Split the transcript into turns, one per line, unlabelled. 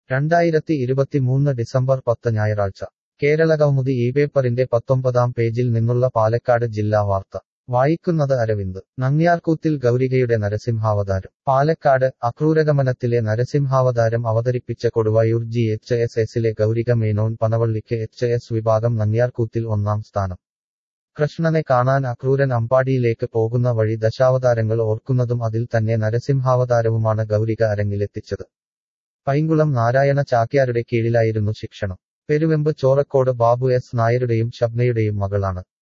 രണ്ടായിരത്തി ഇരുപത്തിമൂന്ന് ഡിസംബർ പത്ത് ഞായറാഴ്ച കേരളകൗമുദി ഈ പേപ്പറിന്റെ പത്തൊമ്പതാം പേജിൽ നിന്നുള്ള പാലക്കാട് ജില്ലാ വാർത്ത വായിക്കുന്നത് അരവിന്ദ് നങ്ങ്യാർകൂത്തിൽ ഗൗരികയുടെ നരസിംഹാവതാരം പാലക്കാട് അക്രൂരഗമനത്തിലെ നരസിംഹാവതാരം അവതരിപ്പിച്ച കൊടുവായൂർ ജി എച്ച് എസ് എസിലെ ഗൗരിക മേനോൻ പനവള്ളിക്ക് എച്ച് എസ് വിഭാഗം നങ്ങ്യാർകൂത്തിൽ ഒന്നാം സ്ഥാനം കൃഷ്ണനെ കാണാൻ അക്രൂരൻ അമ്പാടിയിലേക്ക് പോകുന്ന വഴി ദശാവതാരങ്ങൾ ഓർക്കുന്നതും അതിൽ തന്നെ നരസിംഹാവതാരവുമാണ് ഗൗരിക അരങ്ങിലെത്തിച്ചത് പൈങ്കുളം നാരായണ ചാക്യാരുടെ കീഴിലായിരുന്നു ശിക്ഷണം പെരുവെമ്പ് ചോറക്കോട് ബാബു എസ് നായരുടെയും ഷബ്നയുടെയും മകളാണ്